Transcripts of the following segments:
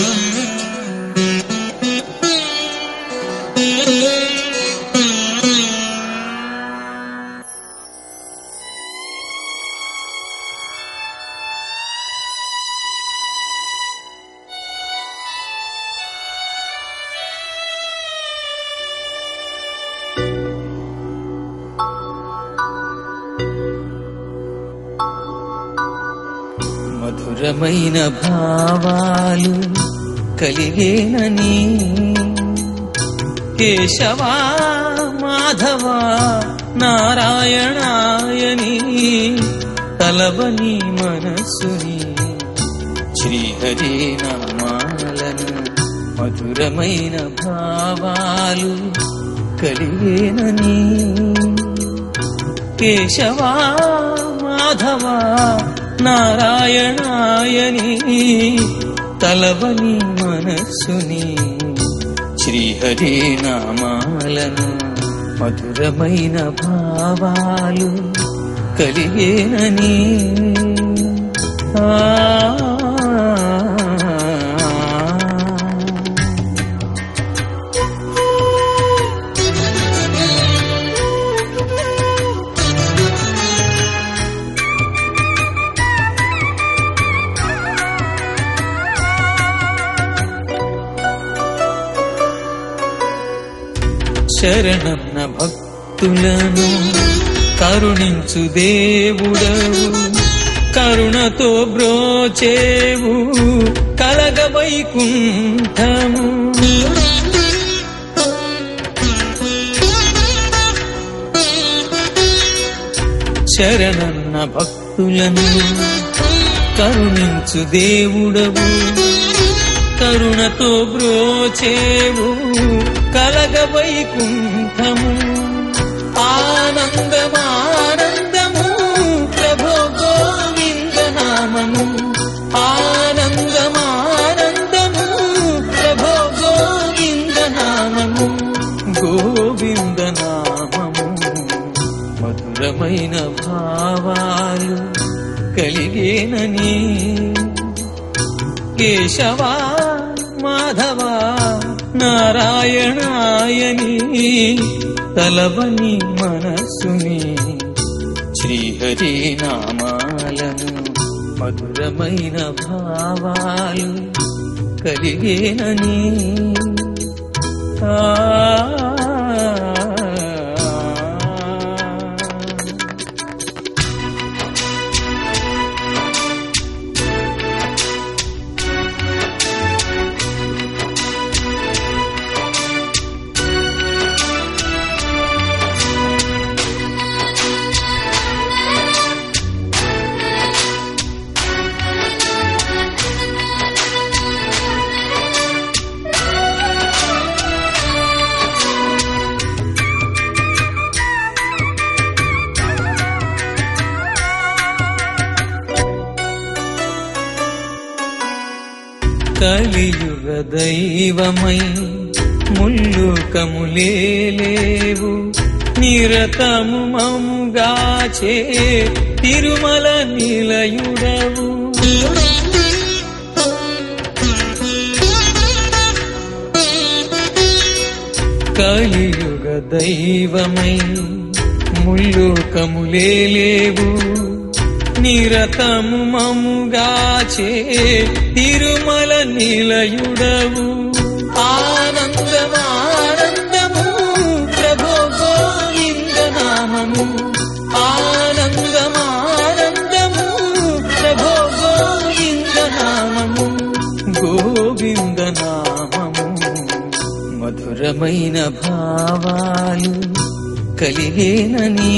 మధురమైన భావాలు కలిగేనని కేశవా మాధవా నారాయణాయని తలవని మనస్సుని శ్రీహరి నామాలను మధురమైన భావాలు కలిగేనని కేశవా మాధవా నారాయణాయని తలవని మనస్సుని శ్రీహరి నామాలను మధురమైన భావాలు కలిగేనని ఆ శరణన్న భక్తులను కరుణించు దేవుడవు కరుణతో బ్రోచేవు కలగ వైకుంఠము శరణన్న భక్తులను కరుణించు దేవుడవు కరుణతో బ్రోచేవు కలగ వైకుంఠము ఆనందమానందము ప్రభో గోవింద నామము ఆనందమానందము ప్రభో గోవింద నామము గోవింద నామము మధురమైన భావాలు కలిగేనని కేశవా మాధవా నారాయణాయని తలవని మనసుని శ్రీహరి నామాలను మధురమైన భావాలు కలిగేనని ఆ కలియుగ దైవమై ముల్లుకములేలేవు నిరతము మముగాచే తిరుమల నిలయుడవు కలియుగ దైవమై ముల్లుకములేలేవు నిరతము మముగాచే తిరుమల నిలయుడవు ఆనందమానందము ప్రభో గోవింద నామము ఆనందమానందము ప్రభో గోవింద నామము గోవింద నామము మధురమైన భావాలు కలిగేనని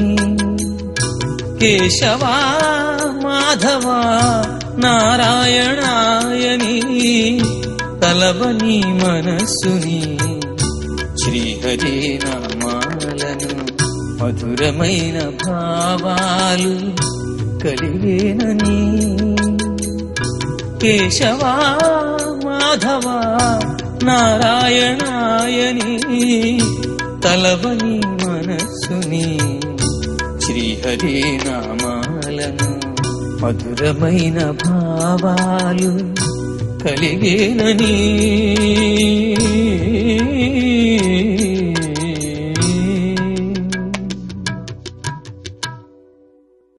కేశవా మాధవా నారాయణాయని తలవని మనస్సుని శ్రీహరి నామాలను మధురమైన భావాలు కలిగేనని కేశవా మాధవా నారాయణాయని తలవని మనస్సుని శ్రీహరి నామాలను మధురమైన భావాలు కలిగేనని